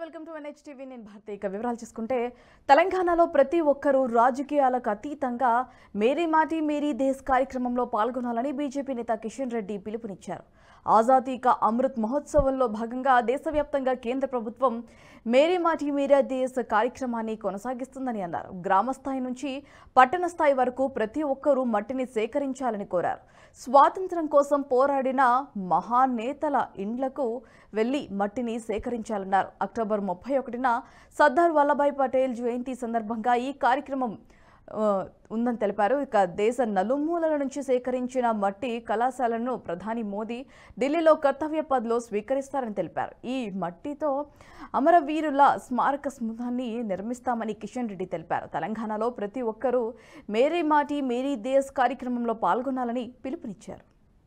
welcome to NH TV నేను భారతి ఇక వివరాలు చూసుకుంటే తెలంగాణలో ప్రతి ఒక్కరూ రాజకీయాలకు అతీతంగా మేరీ మాటి మేరీ దేశ్ కార్యక్రమంలో పాల్గొనాలని బీజేపీ నేత కిషన్ రెడ్డి పిలుపునిచ్చారు ఆజాదీ కా అమృత్ మహోత్సవంలో భాగంగా దేశవ్యాప్తంగా కేంద్ర ప్రభుత్వం మేరీ మాటి మేరా దేశ్ కార్యక్రమాన్ని కొనసాగిస్తుందని అన్నారు గ్రామ స్థాయి నుంచి పట్టణ స్థాయి వరకు ప్రతి ఒక్కరూ మట్టిని సేకరించాలని కోరారు స్వాతంత్రం కోసం పోరాడిన మహానేతల ఇండ్లకు వెళ్లి మట్టిని సేకరించాలన్నారు అక్టోబర్ ముప్పై ఒకటిన సర్దార్ వల్లభాయ్ పటేల్ జయంతి సందర్భంగా ఈ కార్యక్రమం ఆ, ఉందని తెలిపారు ఇక దేశ నలుమూలల నుంచి సేకరించిన మట్టి కళాశాలను ప్రధాని మోదీ ఢిల్లీలో కర్తవ్య పథ్లో స్వీకరిస్తారని తెలిపారు ఈ మట్టితో అమరవీరుల స్మారక స్మృతాన్ని నిర్మిస్తామని కిషన్ రెడ్డి తెలిపారు తెలంగాణలో ప్రతి ఒక్కరూ మేరీ మాటి మేరీ దేశ్ కార్యక్రమంలో పాల్గొనాలని పిలుపునిచ్చారు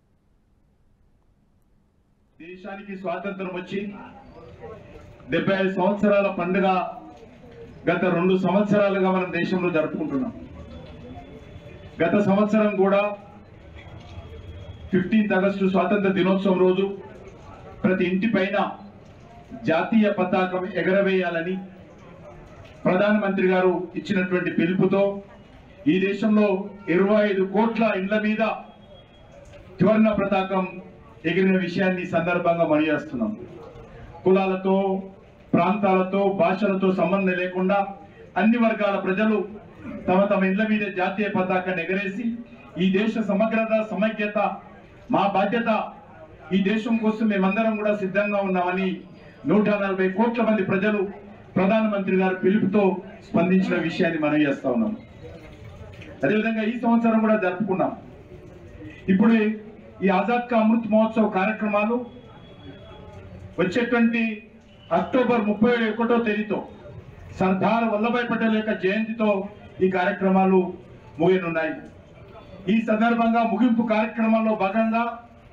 దేశానికి స్వాతంత్రం వచ్చి డెబ్బై ఐదు సంవత్సరాల పండుగ గత రెండు సంవత్సరాలుగా మనం దేశంలో జరుపుకుంటున్నాం గత సంవత్సరం కూడా ఫిఫ్టీన్త్ ఆగస్టు స్వాతంత్ర దినోత్సవం రోజు ప్రతి ఇంటి పైన జాతీయ పతాకం ఎగరవేయాలని ప్రధానమంత్రి గారు ఇచ్చినటువంటి పిలుపుతో ఈ దేశంలో ఇరవై ఐదు కోట్ల ఇండ్ల మీద త్రివర్ణ పతాకం ఎగిరిన విషయాన్ని ఈ సందర్భంగా మనయేస్తున్నాం కులాలతో ప్రాంతాలతో భాషలతో సంబంధం లేకుండా అన్ని వర్గాల ప్రజలు తమ తమ ఇళ్ల మీద జాతీయ పతాకాన్ని ఎగరేసి ఈ దేశ సమగ్రత సమైక్యత మా బాధ్యత ఈ దేశం కోసం మేమందరం కూడా సిద్ధంగా ఉన్నామని నూట నలభై కోట్ల మంది ప్రజలు ప్రధానమంత్రి గారి పిలుపుతో స్పందించిన విషయాన్ని మనం చేస్తా ఉన్నాం అదేవిధంగా ఈ సంవత్సరం కూడా జరుపుకున్నాం ఇప్పుడు ఈ ఆజాద్ కా అమృత్ మహోత్సవ్ కార్యక్రమాలు వచ్చేటువంటి అక్టోబర్ ముప్పై ఒకటో తేదీతో సర్దార్ వల్లభాయ్ పటేల్ యొక్క జయంతితో ఈ కార్యక్రమాలు ముగియనున్నాయి ఈ సందర్భంగా ముగింపు కార్యక్రమంలో భాగంగా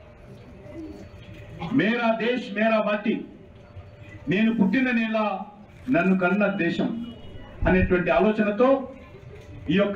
మేరా దేశ్ మేరా మాటి నేను పుట్టిన నేల నన్ను కన్న దేశం అనేటువంటి ఆలోచనతో ఈ యొక్క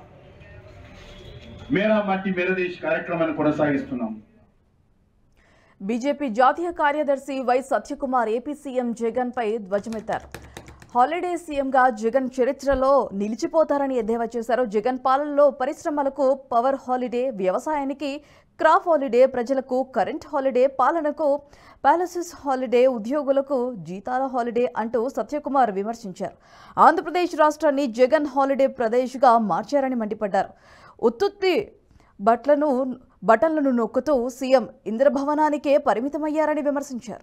మేరా మాటి మేరా దేశ్ కార్యక్రమాన్ని కొనసాగిస్తున్నాం బీజేపీ జాతీయ కార్యదర్శి Y Satyakumar AP CM Jagan పై ధ్వజమెత్తారు హాలిడే సీఎంగా జగన్ చరిత్రలో నిలిచిపోతారని ఎద్దేవా చేశారు జగన్ పాలనలో పరిశ్రమలకు పవర్ హాలిడే వ్యవసాయానికి క్రాప్ హాలిడే ప్రజలకు కరెంట్ హాలిడే పాలనకు ప్యాలెసెస్ హాలిడే ఉద్యోగులకు జీతాల హాలిడే అంటూ సత్యకుమార్ విమర్శించారు ఆంధ్రప్రదేశ్ రాష్ట్రాన్ని జగన్ హాలిడే ప్రదేశ్గా మార్చారని మండిపడ్డారు ఉత్తుత్తి బట్లను బటన్లను నొక్కుతూ సీఎం ఇంద్రభవనానికే పరిమితమయ్యారని విమర్శించారు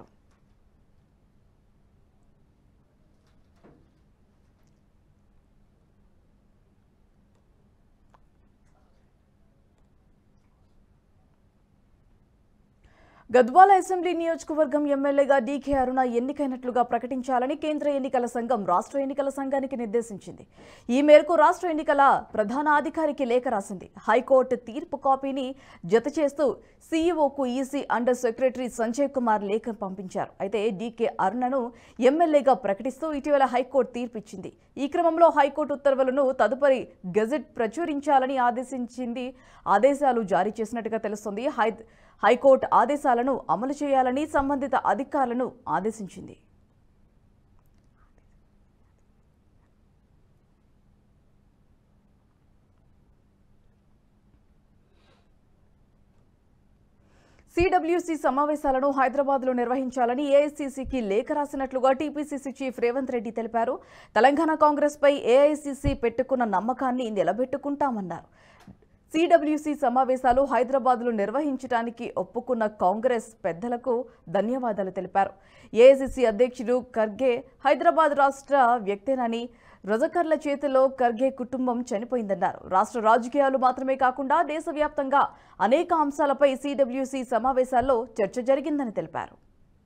గద్వాల అసెంబ్లీ నియోజకవర్గం ఎమ్మెల్యేగా డీకే అరుణ ఎన్నికైనట్లుగా ప్రకటించాలని కేంద్ర ఎన్నికల సంఘం రాష్ట్ర ఎన్నికల సంఘానికి నిర్దేశించింది ఈ మేరకు రాష్ట్ర ఎన్నికల ప్రధాన అధికారికి లేఖ రాసింది హైకోర్టు తీర్పు కాపీని జత చేస్తూ సీఈఓకు EC under secretary Sanjay Kumar లేఖ పంపించారు అయితే డీకే అరుణను ఎమ్మెల్యేగా ప్రకటిస్తూ ఇటీవల హైకోర్టు తీర్పు ఇచ్చింది ఈ క్రమంలో హైకోర్టు ఉత్తర్వులను తదుపరి గెజెట్ ప్రచురించాలని ఆదేశించింది ఆదేశాలు జారీ చేసినట్టుగా తెలుస్తుంది హై హైకోర్టు ఆదేశాలను అమలు చేయాలని సంబంధిత అధికారులను ఆదేశించింది సిడబ్ల్యూసీ సమావేశాలను హైదరాబాద్లో నిర్వహించాలని ఏఐసీసీకి లేఖ రాసినట్లుగా టీపీసీసీ చీఫ్ రేవంత్ రెడ్డి తెలిపారు తెలంగాణ కాంగ్రెస్పై ఏఐసీసీ పెట్టుకున్న నమ్మకాన్ని నిలబెట్టుకుంటామన్నారు సిడబ్ల్యూసీ సమావేశాలు హైదరాబాద్లో నిర్వహించడానికి ఒప్పుకున్న కాంగ్రెస్ పెద్దలకు ధన్యవాదాలు తెలిపారు ఏఐసీసీ అధ్యక్షుడు ఖర్గే హైదరాబాద్ రాష్ట్ర వ్యక్తేనని రజకర్ల చేతిలో ఖర్గే కుటుంబం చనిపోయిందన్నారు రాష్ట్ర రాజకీయాలు మాత్రమే కాకుండా దేశవ్యాప్తంగా అనేక అంశాలపై సిడబ్ల్యూసీ సమావేశాల్లో చర్చ జరిగిందని తెలిపారు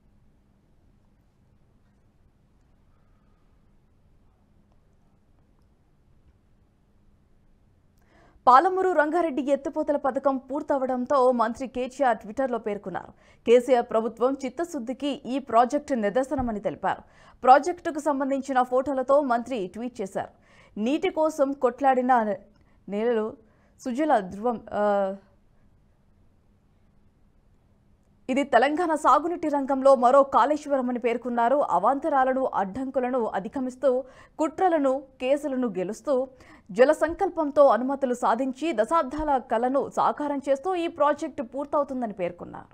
పాలమూరు రంగారెడ్డి ఎత్తిపోతల పథకం పూర్తవడంతో మంత్రి కేసీఆర్ ట్విట్టర్లో పేర్కొన్నారు కేసీఆర్ ప్రభుత్వం చిత్తశుద్ధికి ఈ ప్రాజెక్టు నిదర్శనమని తెలిపారు ప్రాజెక్టుకు సంబంధించిన ఫోటోలతో మంత్రి ట్వీట్ చేశారు నీటి కోసం కొట్లాడిన నేలలు సుజల ధ్రువం ఆ, ఇది తెలంగాణ సాగునీటి రంగంలో మరో కాళేశ్వరం అని పేర్కొన్నారు అవాంతరాలను అడ్డంకులను అధిగమిస్తూ కుట్రలను కేసులను గెలుస్తూ జల సంకల్పంతో అనుమతులు సాధించి దశాబ్దాల కలను సాకారం చేస్తూ ఈ ప్రాజెక్టు పూర్తవుతుందని పేర్కొన్నారు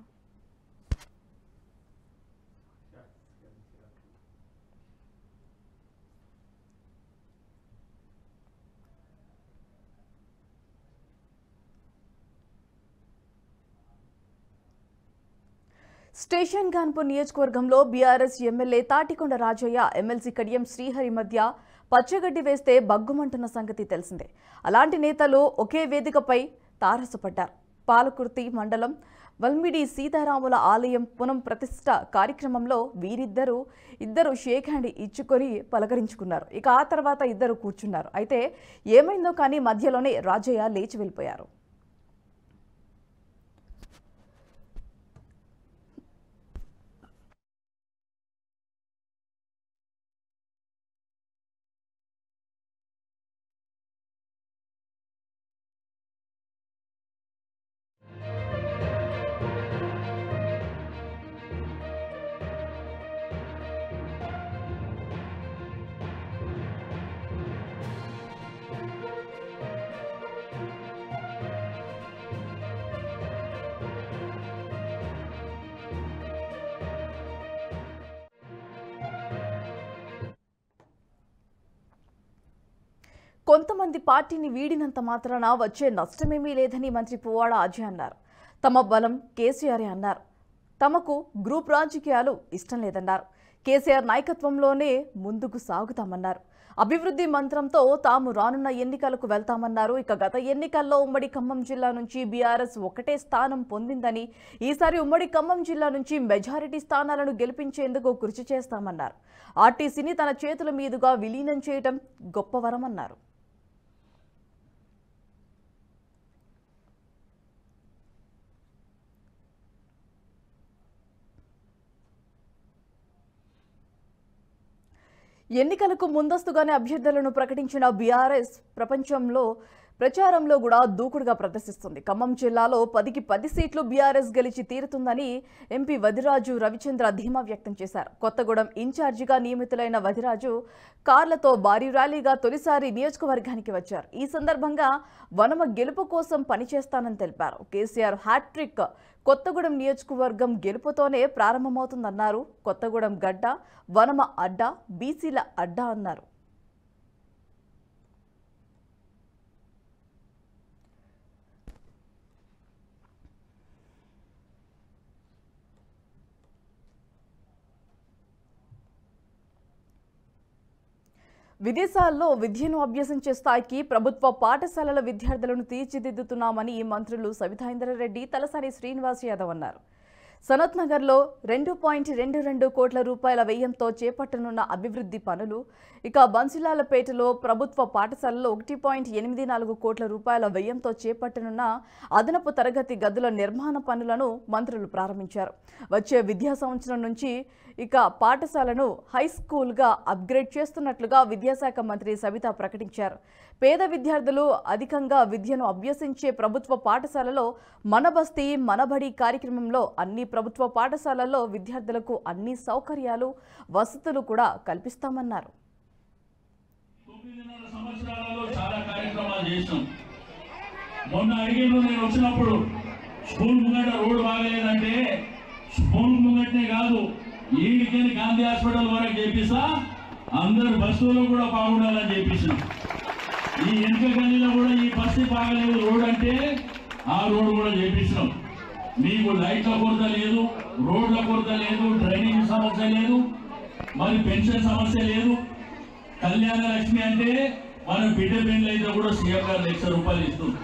స్టేషన్ గాన్పూర్ నియోజకవర్గంలో BRS MLA Thatikonda Rajaiah MLC Kadiyam Srihari మధ్య పచ్చగడ్డి వేస్తే బగ్గుమంటున్న సంగతి తెలిసిందే అలాంటి నేతలు ఒకే వేదికపై తారసపడ్డారు పాలకుర్తి మండలం వల్మిడి సీతారాముల ఆలయం పునం ప్రతిష్ట కార్యక్రమంలో వీరిద్దరూ ఇద్దరు షేక్ హ్యాండ్ ఇచ్చుకొని పలకరించుకున్నారు ఇక ఆ తర్వాత ఇద్దరు కూర్చున్నారు అయితే ఏమైందో కానీ మధ్యలోనే రాజయ్య లేచి వెళ్ళిపోయారు కొంతమంది పార్టీని వీడినంత మాత్రాన వచ్చే నష్టమేమీ లేదని మంత్రి పువ్వాడ అజయ్ అన్నారు తమ బలం కేసీఆరే అన్నారు తమకు గ్రూప్ రాజకీయాలు ఇష్టం లేదన్నారు కేసీఆర్ నాయకత్వంలోనే ముందుకు సాగుతామన్నారు అభివృద్ధి మంత్రంతో తాము రానున్న ఎన్నికలకు వెళ్తామన్నారు ఇక గత ఎన్నికల్లో ఉమ్మడి ఖమ్మం జిల్లా నుంచి బీఆర్ఎస్ ఒకటే స్థానం పొందిందని ఈసారి ఉమ్మడి ఖమ్మం జిల్లా నుంచి మెజారిటీ స్థానాలను గెలిపించేందుకు కృషి చేస్తామన్నారు ఆర్టీసీని తన చేతుల మీదుగా విలీనం చేయడం గొప్పవరమన్నారు ఎన్నికలకు ముందస్తుగానే అభ్యర్థులను ప్రకటించిన బీఆర్ఎస్ ప్రపంచంలో ప్రచారంలో కూడా దూకుడుగా ప్రదర్శిస్తుంది ఖమ్మం జిల్లాలో పదికి పది సీట్లు బీఆర్ఎస్ గెలిచి తీరుతుందని ఎంపీ వదిరాజు రవిచంద్ర ధీమా వ్యక్తం చేశారు కొత్తగూడెం ఇన్ఛార్జిగా నియమితులైన వదిరాజు కార్లతో భారీ ర్యాలీగా తొలిసారి నియోజకవర్గానికి వచ్చారు ఈ సందర్భంగా వనమ గెలుపు కోసం పనిచేస్తానని తెలిపారు కేసీఆర్ హ్యాట్రిక్ కొత్తగూడెం నియోజకవర్గం గెలుపుతోనే ప్రారంభమవుతుందన్నారు కొత్తగూడెం గడ్డ వనమ అడ్డా బీసీల అడ్డా అన్నారు విదేశాల్లో విద్యను అభ్యసించే స్థాయికి ప్రభుత్వ పాఠశాలల విద్యార్థులను తీర్చిదిద్దుతున్నామని మంత్రులు సవితా ఇంద్రారెడ్డి తలసాని శ్రీనివాస్ యాదవ్ అన్నారు సనత్ నగర్లో రెండు పాయింట్ రెండు రెండు కోట్ల రూపాయల వ్యయంతో చేపట్టనున్న అభివృద్ధి పనులు ఇక బన్సిలాలపేటలో ప్రభుత్వ పాఠశాలలో ఒకటి పాయింట్ ఎనిమిది నాలుగు కోట్ల రూపాయల వ్యయంతో చేపట్టనున్న అదనపు తరగతి గదుల నిర్మాణ పనులను మంత్రులు ప్రారంభించారు వచ్చే విద్యా సంవత్సరం నుంచి ఇక పాఠశాలను హై స్కూల్గా అప్గ్రేడ్ చేస్తున్నట్లుగా విద్యాశాఖ మంత్రి సవిత ప్రకటించారు పేద విద్యార్థులు అధికంగా విద్యను అభ్యసించే ప్రభుత్వ పాఠశాలలో మన బస్తీ మనబడి కార్యక్రమంలో అన్ని ప్రభుత్వ పాఠశాలల్లో విద్యార్థులకు అన్ని సౌకర్యాలు వసతులు కూడా కల్పిస్తామన్నారు తొమ్మిదిన్నర సంవత్సరాలలో చాలా కార్యక్రమాలు చేసినాం మొన్న అడిగిన నేను వచ్చినప్పుడు స్కూల్ ముంగట రోడ్డు బాగలేదంటే స్కూల్ ముంగటనే కాదు ఈడికని గాంధీ హాస్పిటల్ వరకు చేపిస్తా అందరు బస్సులో కూడా బాగుండాలని చేపించినాం ఈ వెనుక గల్లీలో కూడా ఈ బస్సు బాగలేదు రోడ్ అంటే ఆ రోడ్డు కూడా చేపించినాం మీకు లైట్ల కొరత లేదు రోడ్ల కొరత లేదు డ్రైనేజ్ సమస్య లేదు మరి పెన్షన్ సమస్య లేదు కళ్యాణ లక్ష్మి అంటే మన బిడ్డ పెళ్లి అయితే కూడా సీఎం గారు లక్ష రూపాయలు ఇస్తుంది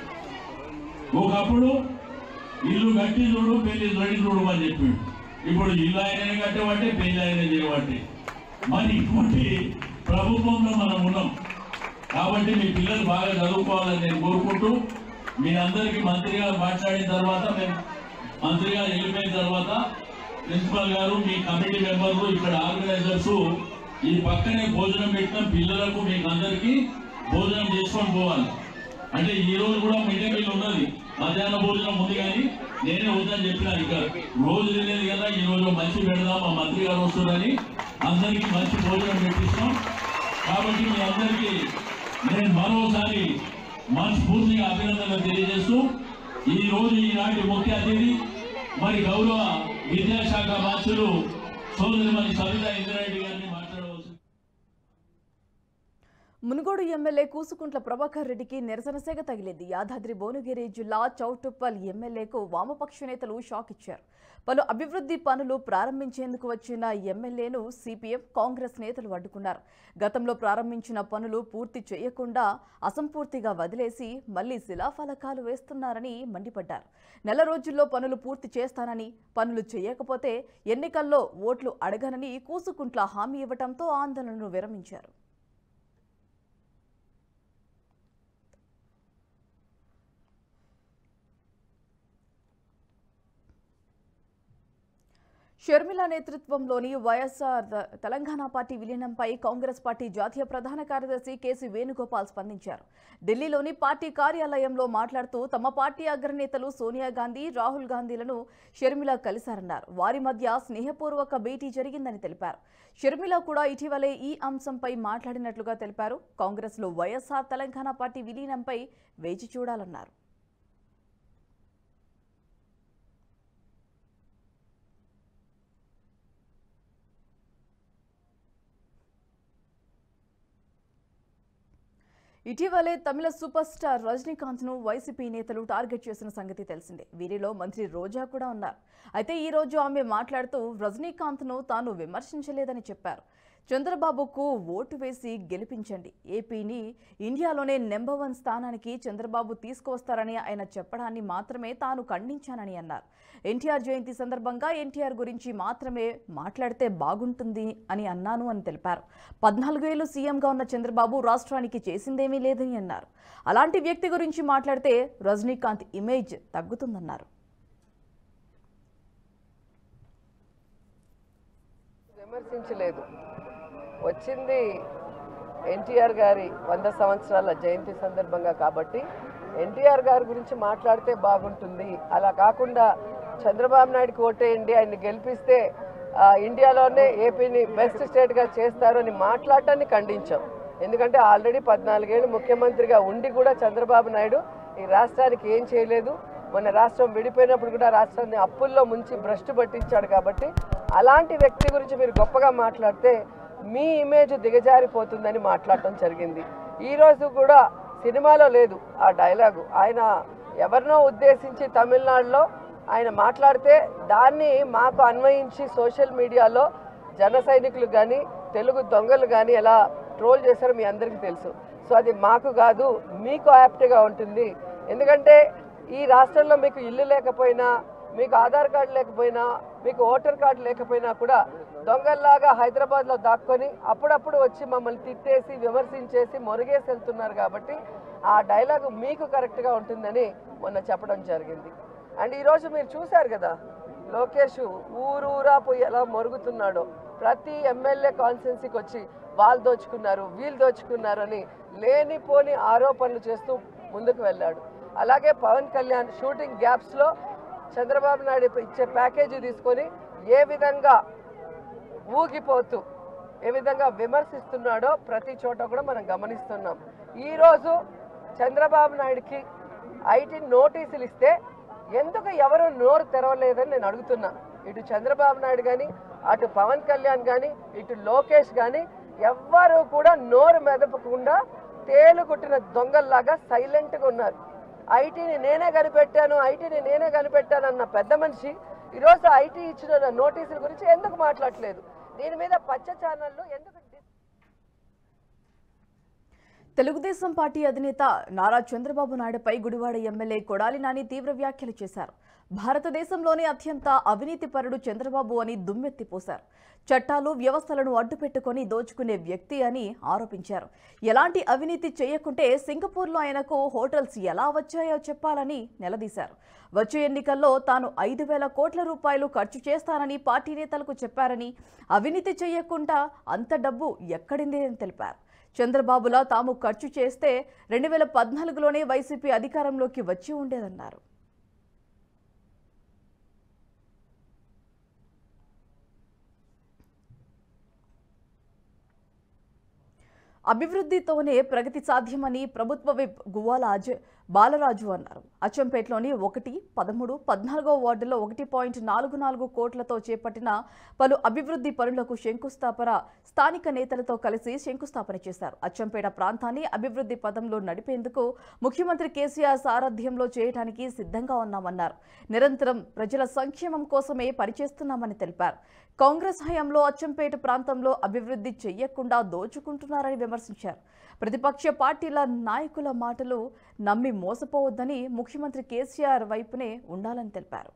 ఒకప్పుడు ఇల్లు కట్టి చూడు పెళ్లి రెడీ చూడు అని చెప్పిండు ఇప్పుడు ఇల్లు ఆయననే కట్టేవాటే పెళ్లి ఆయన చేయబట్టి మరి ఇటువంటి ప్రభుత్వంలో మనం ఉన్నాం కాబట్టి మీ పిల్లలు బాగా చదువుకోవాలని నేను కోరుకుంటూ మీ అందరికీ మంత్రి గారు మాట్లాడిన తర్వాత మేము మంత్రి గారు వెళ్ళిపోయిన తర్వాత ప్రిన్సిపల్ గారు మీ కమిటీ మెంబర్లు ఇక్కడ ఆర్గనైజర్స్ ఈ పక్కనే భోజనం పెట్టిన పిల్లలకు మీకు అందరికీ భోజనం చేసుకొని పోవాలి అంటే ఈ రోజు కూడా మిడ్ డే మీల్ ఉన్నది మధ్యాహ్న భోజనం ఉంది కానీ నేనే వద్దని చెప్పినా ఇక రోజు తెలియదు కదా ఈ రోజు మంచి పెడదాం మా మంత్రి గారు వస్తుందని అందరికీ మంచి భోజనం పెట్టిస్తాం కాబట్టి మీ అందరికీ నేను మరోసారి మనస్ఫూర్తిగా అభినందనలు తెలియజేస్తూ ఈ రోజు ఈనాటి ముఖ్య అతిథి మరి గౌరవ విద్యాశాఖ మంత్రులు సోదరి మరి సవితా ఇంద్రారెడ్డి గారిని మాట్లాడవలసింది మునుగోడు ఎమ్మెల్యే కూసుకుంట్ల ప్రభాకర్ రెడ్డికి నిరసన సెగ తగిలింది యాదాద్రి భువనగిరి జిల్లా చౌటుప్పల్ ఎమ్మెల్యేకు వామపక్ష నేతలు షాక్ ఇచ్చారు పలు అభివృద్ధి పనులు ప్రారంభించేందుకు వచ్చిన ఎమ్మెల్యేను సిపిఎం కాంగ్రెస్ నేతలు అడ్డుకున్నారు గతంలో ప్రారంభించిన పనులు పూర్తి చేయకుండా అసంపూర్తిగా వదిలేసి మళ్లీ శిలాఫలకాలు వేస్తున్నారని మండిపడ్డారు నెల రోజుల్లో పనులు పూర్తి చేస్తానని పనులు చేయకపోతే ఎన్నికల్లో ఓట్లు అడగనని కూసుకుంట్ల హామీ ఇవ్వడంతో ఆందోళనను విరమించారు షర్మిల నేతృత్వంలోని వైఎస్ఆర్ ద- తెలంగాణ పార్టీ విలీనంపై కాంగ్రెస్ పార్టీ జాతీయ ప్రధాన కార్యదర్శి కేసీ వేణుగోపాల్ స్పందించారు ఢిల్లీలోని పార్టీ కార్యాలయంలో మాట్లాడుతూ తమ పార్టీ అగ్రనేతలు సోనియా గాంధీ రాహుల్ గాంధీలను షర్మిల కలిశారన్నారు వారి మధ్య స్నేహపూర్వక భేటీ జరిగిందని తెలిపారు షర్మిల కూడా ఇటీవలే ఈ అంశంపై మాట్లాడినట్లుగా తెలిపారు కాంగ్రెస్లో వైఎస్ఆర్ తెలంగాణ పార్టీ విలీనంపై వేచి చూడాలన్నారు ఇటీవలే తమిళ సూపర్ స్టార్ రజనీకాంత్ ను వైసీపీ నేతలు టార్గెట్ చేసిన సంగతి తెలిసిందే వీరిలో మంత్రి రోజా కూడా ఉన్నారు అయితే ఈ రోజు ఆమె మాట్లాడుతూ రజనీకాంత్ ను తాను విమర్శించలేదని చెప్పారు చంద్రబాబుకు ఓటు వేసి గెలిపించండి ఏపీని ఇండియాలోనే నెంబర్ వన్ స్థానానికి చంద్రబాబు తీసుకువస్తారని ఆయన చెప్పడాన్ని మాత్రమే తాను ఖండించానని అన్నారు ఎన్టీఆర్ జయంతి సందర్భంగా ఎన్టీఆర్ గురించి మాత్రమే మాట్లాడితే బాగుంటుంది అని అన్నాను అని తెలిపారు పద్నాలుగేళ్లు సీఎంగా ఉన్న చంద్రబాబు రాష్ట్రానికి చేసిందేమీ లేదని అన్నారు అలాంటి వ్యక్తి గురించి మాట్లాడితే రజనీకాంత్ ఇమేజ్ తగ్గుతుందన్నారు విమర్శించలేదు వచ్చింది ఎన్టీఆర్ గారి వంద సంవత్సరాల జయంతి సందర్భంగా కాబట్టి ఎన్టీఆర్ గారి గురించి మాట్లాడితే బాగుంటుంది అలా కాకుండా చంద్రబాబు నాయుడుకి ఓటేయండి ఆయన్ని గెలిపిస్తే ఆ, ఇండియాలోనే ఏపీని బెస్ట్ స్టేట్గా చేస్తారు అని మాట్లాడటాన్ని ఖండించాం ఎందుకంటే ఆల్రెడీ పద్నాలుగేళ్ళు ముఖ్యమంత్రిగా ఉండి కూడా చంద్రబాబు నాయుడు ఈ రాష్ట్రానికి ఏం చేయలేదు మన రాష్ట్రం విడిపోయినప్పుడు కూడా రాష్ట్రాన్ని అప్పుల్లో ముంచి భ్రష్టు పట్టించాడు కాబట్టి అలాంటి వ్యక్తి గురించి మీరు గొప్పగా మాట్లాడితే మీ ఇమేజ్ దిగజారిపోతుందని మాట్లాడటం జరిగింది ఈ రోజు కూడా సినిమాలో లేదు ఆ డైలాగు ఆయన ఎవరినో ఉద్దేశించి తమిళనాడులో ఆయన మాట్లాడితే దాన్ని మాకు అన్వయించి సోషల్ మీడియాలో జన సైనికులు కానీ తెలుగు దొంగలు కానీ ఎలా ట్రోల్ చేశారో మీ అందరికీ తెలుసు సో అది మాకు కాదు మీకు యాప్ట్గా ఉంటుంది ఎందుకంటే ఈ రాష్ట్రంలో మీకు ఇల్లు లేకపోయినా మీకు ఆధార్ కార్డు లేకపోయినా మీకు ఓటర్ కార్డు లేకపోయినా కూడా దొంగల్లాగా హైదరాబాద్లో దాక్కొని అప్పుడప్పుడు వచ్చి మమ్మల్ని తిట్టేసి విమర్శించేసి మొరిగేసి వెళ్తున్నారు కాబట్టి ఆ డైలాగ్ మీకు కరెక్ట్గా ఉంటుందని మొన్న చెప్పడం జరిగింది అండ్ ఈరోజు మీరు చూశారు కదా లోకేష్ ఊరూరా పోయి ఎలా మొరుగుతున్నాడో ప్రతి ఎమ్మెల్యే కాన్స్టిట్యున్సీకి వచ్చి వాళ్ళు దోచుకున్నారు వీళ్ళు దోచుకున్నారు అని లేనిపోని ఆరోపణలు చేస్తూ ముందుకు వెళ్ళాడు అలాగే పవన్ కళ్యాణ్ షూటింగ్ గ్యాప్స్లో చంద్రబాబు నాయుడు ఇచ్చే ప్యాకేజీ తీసుకొని ఏ విధంగా ఊగిపోతూ ఏ విధంగా విమర్శిస్తున్నాడో ప్రతి చోట కూడా మనం గమనిస్తున్నాం ఈరోజు చంద్రబాబు నాయుడుకి ఐటీ నోటీసులు ఇస్తే ఎందుకు ఎవరు నోరు తెరవలేదని నేను అడుగుతున్నా ఇటు చంద్రబాబు నాయుడు కానీ అటు పవన్ కళ్యాణ్ కానీ ఇటు లోకేష్ కానీ ఎవ్వరూ కూడా నోరు మెదపకుండా తేలు కొట్టిన దొంగల్లాగా సైలెంట్గా ఉన్నారు ఐటీని నేనే కనిపెట్టాను ఐటీని నేనే కనిపెట్టాను అన్న పెద్ద మనిషి ఈరోజు ఐటీ ఇచ్చిన నోటీసుల గురించి ఎందుకు మాట్లాడట్లేదు దీని మీద పచ్చ ఛానళ్ళు ఎందుకు డిస్- తెలుగుదేశం పార్టీ అధినేత నారా చంద్రబాబు నాయుడుపై గుడివాడ ఎమ్మెల్యే కొడాలి నాని తీవ్ర వ్యాఖ్యలు చేశారు భారతదేశంలోనే అత్యంత అవినీతిపరుడు చంద్రబాబు అని దుమ్మెత్తిపోశారు చట్టాలు వ్యవస్థలను అడ్డుపెట్టుకొని దోచుకునే వ్యక్తి అని ఆరోపించారు ఎలాంటి అవినీతి చేయకుంటే సింగపూర్లో ఆయనకు హోటల్స్ ఎలా వచ్చాయో చెప్పాలని నిలదీశారు వచ్చే ఎన్నికల్లో తాను ఐదు వేల కోట్ల రూపాయలు ఖర్చు చేస్తానని పార్టీ నేతలకు చెప్పారని అవినీతి చేయకుండా అంత డబ్బు ఎక్కడింది అని తెలిపారు చంద్రబాబులా తాము ఖర్చు చేస్తే రెండు వేల పద్నాలుగులోనే వైసీపీ అధికారంలోకి వచ్చి ఉండేదన్నారు అభివృద్ధితోనే ప్రగతి సాధ్యమని ప్రభుత్వ విప్ గువ్వాలాజ్ బాలరాజు అన్నారు అచ్చంపేటలోని ఒకటి పదమూడు పద్నాలుగో వార్డులో ఒకటి పాయింట్ నాలుగు నాలుగు కోట్లతో చేపట్టిన పలు అభివృద్ధి పనులకు శంకుస్థాపన స్థానిక నేతలతో కలిసి శంకుస్థాపన చేశారు అచ్చంపేట ప్రాంతాన్ని అభివృద్ధి పదంలో నడిపేందుకు ముఖ్యమంత్రి కేసీఆర్ సారథ్యంలో చేయడానికి సిద్ధంగా ఉన్నామన్నారు నిరంతరం ప్రజల సంక్షేమం కోసమే పనిచేస్తున్నామని తెలిపారు కాంగ్రెస్ హయాంలో అచ్చంపేట ప్రాంతంలో అభివృద్ధి చెయ్యకుండా దోచుకుంటున్నారని విమర్శించారు ప్రతిపక్ష పార్టీల నాయకుల మాటలు నమ్మి మోసపోవద్దని ముఖ్యమంత్రి కేసీఆర్ వైపునే ఉండాలని తెలిపారు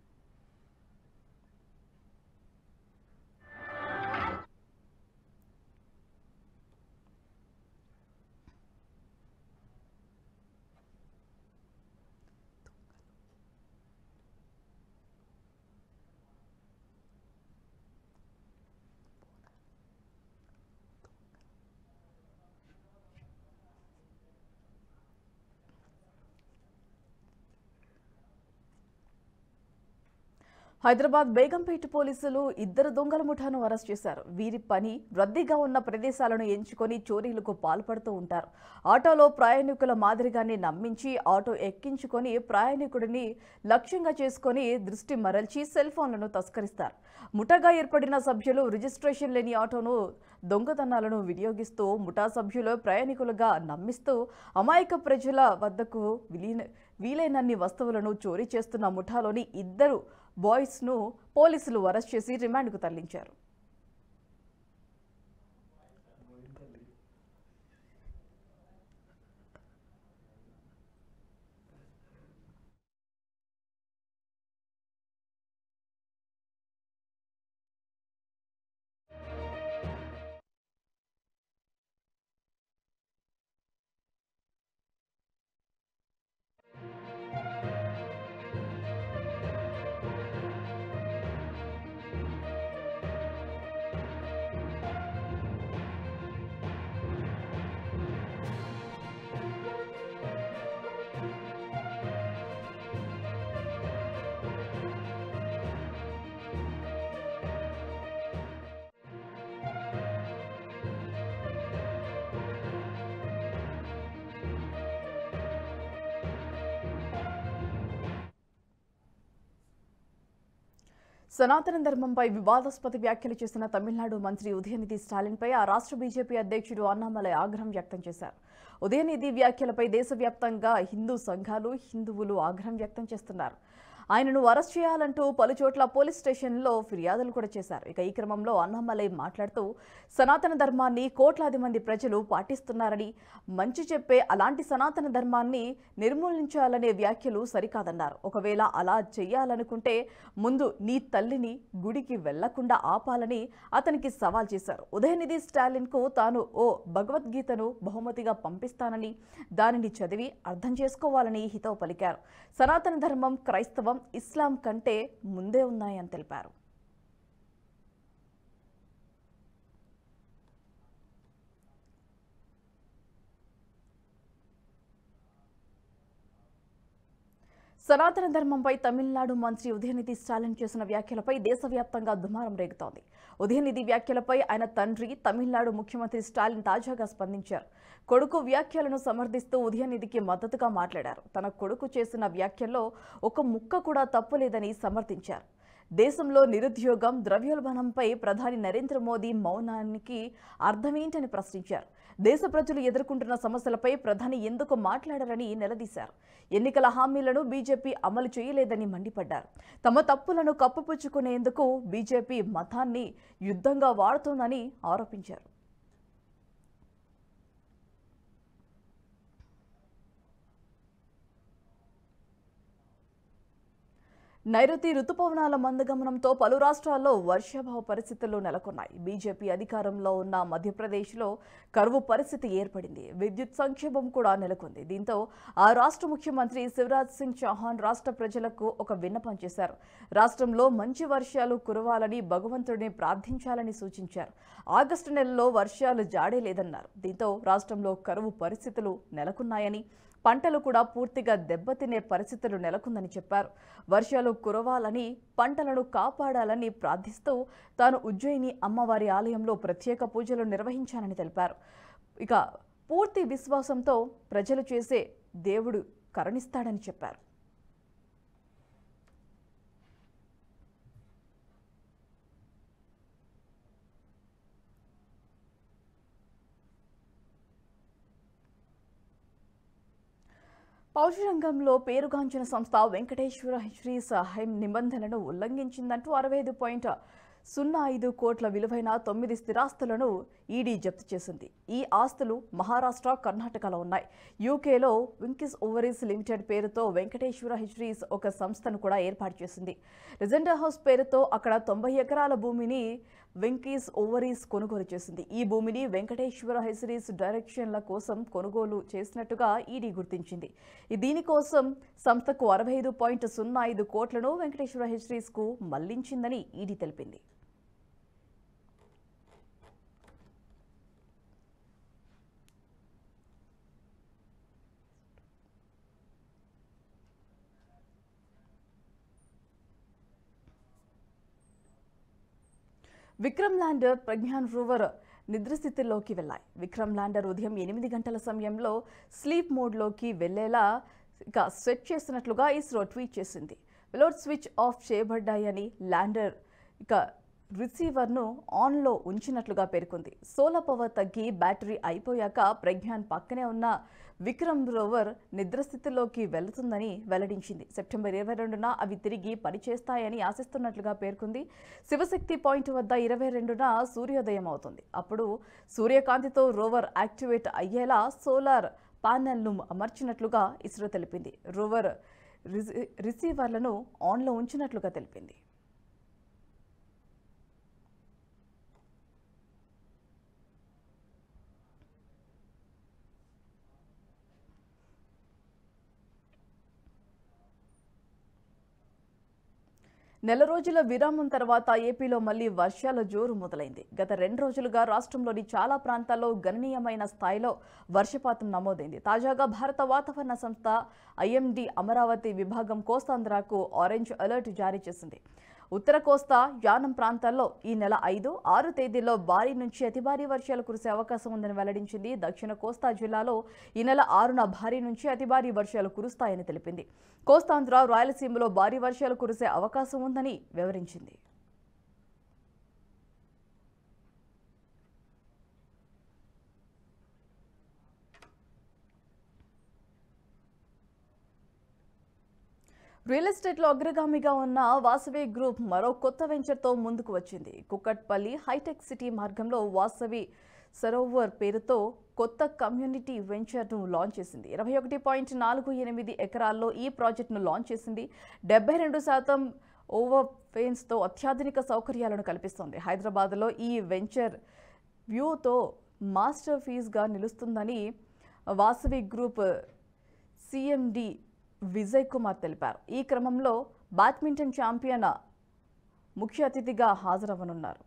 హైదరాబాద్ బేగంపేట పోలీసులు ఇద్దరు దొంగల ముఠాను అరెస్ట్ చేశారు వీరి పని రద్దీగా ఉన్న ప్రదేశాలను ఎంచుకొని చోరీలకు పాల్పడుతూ ఉంటారు ఆటోలో ప్రయాణికుల మాదిరిగానే నమ్మించి ఆటో ఎక్కించుకొని ప్రయాణికుడిని లక్ష్యంగా చేసుకొని దృష్టి మరల్చి సెల్ ఫోన్లను తస్కరిస్తారు ముఠాగా ఏర్పడిన సభ్యులు రిజిస్ట్రేషన్ లేని ఆటోను దొంగతనాలను వినియోగిస్తూ ముఠా సభ్యులు ప్రయాణికులుగా నమ్మిస్తూ అమాయక ప్రజల వద్దకు విలీన వీలైనన్ని వస్తువులను చోరీ చేస్తున్న ముఠాలోని ఇద్దరు బాయ్స్ను పోలీసులు అరెస్ట్ చేసి రిమాండ్కు తరలించారు సనాతన ధర్మంపై వివాదాస్పద వ్యాఖ్యలు చేసిన తమిళనాడు మంత్రి ఉదయనిధి స్టాలిన్పై ఆ రాష్ట్ర బీజేపీ అధ్యక్షుడు అన్నామలై ఆగ్రహం వ్యక్తం చేశారు ఉదయనిధి వ్యాఖ్యలపై దేశవ్యాప్తంగా హిందూ సంఘాలు హిందువులు ఆగ్రహం వ్యక్తం చేస్తున్నారు ఆయనను అరెస్ట్ చేయాలంటూ పలుచోట్ల పోలీస్ స్టేషన్లో ఫిర్యాదులు కూడా చేశారు ఇక ఈ క్రమంలో అన్నామలై మాట్లాడుతూ సనాతన ధర్మాన్ని కోట్లాది మంది ప్రజలు పాటిస్తున్నారని మంచి చెప్పే అలాంటి సనాతన ధర్మాన్ని నిర్మూలించాలనే వ్యాఖ్యలు సరికాదన్నారు ఒకవేళ అలా చేయాలనుకుంటే ముందు నీ తల్లిని గుడికి వెళ్లకుండా ఆపాలని అతనికి సవాల్ చేశారు ఉదయనిధి స్టాలిన్కు తాను ఓ భగవద్గీతను బహుమతిగా పంపిస్తానని దానిని చదివి అర్థం చేసుకోవాలని హితవు పలికారు సనాతన ధర్మం క్రైస్తవం ఇస్లాం కంటే ముందే ఉన్నాయని తెలిపారు సనాతన ధర్మంపై తమిళనాడు మంత్రి ఉదయనిధి స్టాలిన్ చేసిన వ్యాఖ్యలపై దేశవ్యాప్తంగా దుమారం రేగుతోంది ఉదయనిధి వ్యాఖ్యలపై ఆయన తండ్రి తమిళనాడు ముఖ్యమంత్రి స్టాలిన్ తాజాగా స్పందించారు కొడుకు వ్యాఖ్యలను సమర్థిస్తూ ఉదయనిధికి మద్దతుగా మాట్లాడారు తన కొడుకు చేసిన వ్యాఖ్యల్లో ఒక ముక్క కూడా తప్పులేదని సమర్థించారు దేశంలో నిరుద్యోగం ద్రవ్యోల్బణంపై ప్రధాని నరేంద్ర మోదీ మౌనానికి అర్థమేంటని ప్రశ్నించారు దేశ ప్రజలు ఎదుర్కొంటున్న సమస్యలపై ప్రధాని ఎందుకు మాట్లాడారని నిలదీశారు ఎన్నికల హామీలను బీజేపీ అమలు చేయలేదని మండిపడ్డారు తమ తప్పులను కప్పుపుచ్చుకునేందుకు బీజేపీ మతాన్ని యుద్ధంగా వాడుతోందని ఆరోపించారు నైరుతి రుతుపవనాల మందగమనంతో పలు రాష్ట్రాల్లో వర్షాభావ పరిస్థితులు నెలకొన్నాయి బీజేపీ అధికారంలో ఉన్న మధ్యప్రదేశ్లో కరువు పరిస్థితి ఏర్పడింది విద్యుత్ సంక్షేమం కూడా నెలకొంది దీంతో ఆ రాష్ట్ర ముఖ్యమంత్రి శివరాజ్ సింగ్ చౌహాన్ రాష్ట్ర ప్రజలకు ఒక విన్నపం చేశారు రాష్ట్రంలో మంచి వర్షాలు కురవాలని భగవంతుడిని ప్రార్థించాలని సూచించారు ఆగస్టు నెలలో వర్షాలు జాడే లేదన్నారు దీంతో రాష్ట్రంలో కరువు పరిస్థితులు నెలకొన్నాయని పంటలు కూడా పూర్తిగా దెబ్బతినే పరిస్థితులు నెలకొందని చెప్పారు వర్షాలు కురవాలని పంటలను కాపాడాలని ప్రార్థిస్తూ తాను ఉజ్జయిని అమ్మవారి ఆలయంలో ప్రత్యేక పూజలు నిర్వహించానని తెలిపారు ఇక పూర్తి విశ్వాసంతో ప్రజలు చేసే దేవుడు కరుణిస్తాడని చెప్పారు పౌషరంగంలో పేరుగాంచిన సంస్థ వెంకటేశ్వర శ్రీ సహాయం నిబంధనలను ఉల్లంఘించిందంటూ అరవై ఐదు పాయింట్ సున్నా ఐదు కోట్ల విలువైన తొమ్మిది స్థిరాస్తులను ఈడీ జప్తు చేసింది ఈ ఆస్తులు మహారాష్ట్ర కర్ణాటకలో ఉన్నాయి యూకేలో వింకిస్ ఓవరీస్ లిమిటెడ్ పేరుతో వెంకటేశ్వర హిస్టరీస్ ఒక సంస్థను కూడా ఏర్పాటు చేసింది రిజెండర్ హౌస్ పేరుతో అక్కడ తొంభై ఎకరాల భూమిని వెంకీస్ ఓవరీస్ కొనుగోలు చేసింది ఈ భూమిని వెంకటేశ్వర హెసరీస్ డైరెక్షన్ల కోసం కొనుగోలు చేసినట్టుగా ఈడీ గుర్తించింది ఈ దీనికోసం సంస్థకు అరవై ఐదు పాయింట్ సున్నా ఐదు కోట్లను వెంకటేశ్వర హెసరీస్కు మళ్లించిందని ఈడీ తెలిపింది విక్రమ్ ల్యాండర్ ప్రజ్ఞాన్ రోవర్ నిద్రస్థితిలోకి వెళ్ళాయి విక్రమ్ ల్యాండర్ ఉదయం ఎనిమిది గంటల సమయంలో స్లీప్ మోడ్లోకి వెళ్లేలా ఇక సెట్ చేసినట్లుగా ఇస్రో ట్వీట్ చేసింది పిలోట్ స్విచ్ ఆఫ్ చేయబడ్డాయని ల్యాండర్ ఇక రిసీవర్ను ఆన్లో ఉంచినట్లుగా పేర్కొంది సోలార్ పవర్ తగ్గి బ్యాటరీ అయిపోయాక ప్రజ్ఞాన్ పక్కనే ఉన్న విక్రమ్ రోవర్ నిద్రస్థితిలోకి వెళుతుందని వెల్లడించింది సెప్టెంబర్ ఇరవై రెండున అవి తిరిగి పనిచేస్తాయని ఆశిస్తున్నట్లుగా పేర్కొంది శివశక్తి పాయింట్ వద్ద ఇరవై రెండున సూర్యోదయం అవుతుంది అప్పుడు సూర్యకాంతితో రోవర్ యాక్టివేట్ అయ్యేలా సోలార్ ప్యానెల్ను అమర్చినట్లుగా ఇస్రో తెలిపింది రోవర్ రిసీ- రిసీవర్లను ఆన్లో ఉంచినట్లుగా తెలిపింది నెల రోజుల విరామం తర్వాత ఏపీలో మళ్లీ వర్షాల జోరు మొదలైంది గత రెండు రోజులుగా రాష్ట్రంలోని చాలా ప్రాంతాల్లో గణనీయమైన స్థాయిలో వర్షపాతం నమోదైంది తాజాగా భారత వాతావరణ సంస్థ ఐఎండీ అమరావతి విభాగం కోస్తాంధ్రకు ఆరెంజ్ అలర్ట్ జారీ చేసింది ఉత్తర కోస్తా యానం ప్రాంతాల్లో ఈ నెల ఐదు ఆరు తేదీల్లో భారీ నుంచి అతి భారీ వర్షాలు కురిసే అవకాశం ఉందని వెల్లడించింది దక్షిణ కోస్తా జిల్లాలో ఈ నెల ఆరున భారీ నుంచి అతి భారీ వర్షాలు కురుస్తాయని తెలిపింది కోస్తాంధ్ర రాయలసీమలో భారీ వర్షాలు కురిసే అవకాశం ఉందని వివరించింది రియల్ ఎస్టేట్లో అగ్రగామిగా ఉన్న వాసవి గ్రూప్ మరో కొత్త వెంచర్తో ముందుకు వచ్చింది కుక్కట్పల్లి హైటెక్ సిటీ మార్గంలో వాసవి సరోవర్ పేరుతో కొత్త కమ్యూనిటీ వెంచర్ను లాంచ్ చేసింది ఇరవై ఒకటి పాయింట్ నాలుగు ఎనిమిది ఎకరాల్లో ఈ ప్రాజెక్టును లాంచ్ చేసింది డెబ్బై రెండు శాతం ఓవర్ ఫెన్స్తో అత్యాధునిక సౌకర్యాలను కల్పిస్తోంది హైదరాబాద్లో ఈ వెంచర్ వ్యూతో మాస్టర్ ఫీజ్గా నిలుస్తుందని వాసవి గ్రూప్ సిఎండి విజయ్ కుమార్ తెలిపారు ఈ క్రమంలో బ్యాడ్మింటన్ ఛాంపియన్ ముఖ్య అతిథిగా హాజరవ్వనున్నారు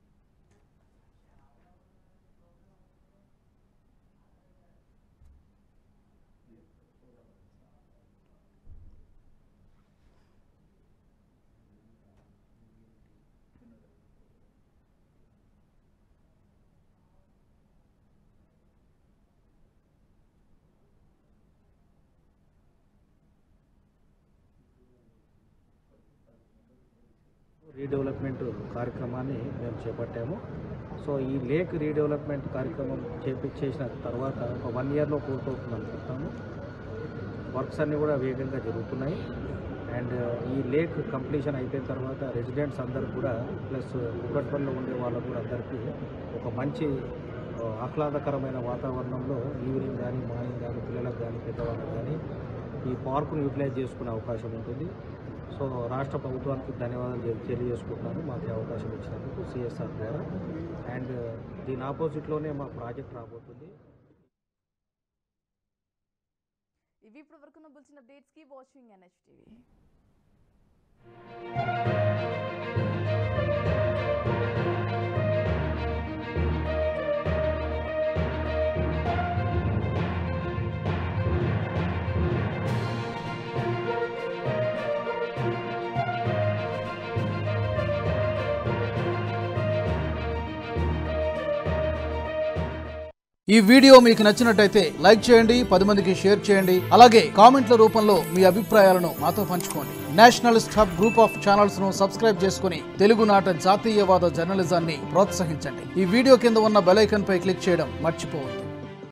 రీడెవలప్మెంట్ కార్యక్రమాన్ని మేము చేపట్టాము సో ఈ లేక్ రీడెవలప్మెంట్ కార్యక్రమం చేపి చేసిన తర్వాత ఒక వన్ ఇయర్లో పూర్తవుతుంది అనుకుంటాము వర్క్స్ అన్నీ కూడా వేగంగా జరుగుతున్నాయి అండ్ ఈ లేక్ కంప్లీషన్ అయిపోయిన తర్వాత రెసిడెంట్స్ అందరికి కూడా ప్లస్ కుక్కట్పల్లిలో ఉండే వాళ్ళకు కూడా అందరికీ ఒక మంచి ఆ, ఆహ్లాదకరమైన వాతావరణంలో ఈవినింగ్ కానీ మార్నింగ్ కానీ పిల్లలకు కానీ పెద్దవాళ్ళకి కానీ ఈ పార్కును యూటిలైజ్ చేసుకునే అవకాశం ఉంటుంది సో రాష్ట్ర ప్రభుత్వానికి ధన్యవాదాలు తెలి- తెలియజేసుకుంటున్నాను మాకు ఈ అవకాశం ఇచ్చినందుకు సిఎస్ఆర్ ద్వారా అండ్ దీని ఆపోజిట్లోనే మా ప్రాజెక్ట్ రాబోతుంది ఇవి ఇప్పుడు వరకు బుల్చిన అప్డేట్స్ కి వాచింగ్ ఎన్హెచ్ టీవీ ఈ వీడియో మీకు నచ్చినట్టయితే లైక్ చేయండి పది మందికి షేర్ చేయండి అలాగే కామెంట్ల రూపంలో మీ అభిప్రాయాలను మాతో పంచుకోండి nationalist hub group of channels ను సబ్స్క్రైబ్ చేసుకుని తెలుగునాట జాతీయవాద జర్నలిజాన్ని ప్రోత్సహించండి ఈ వీడియో కింద ఉన్న బెల్ ఐకాన్ పై క్లిక్ చేయడం మర్చిపోవద్దు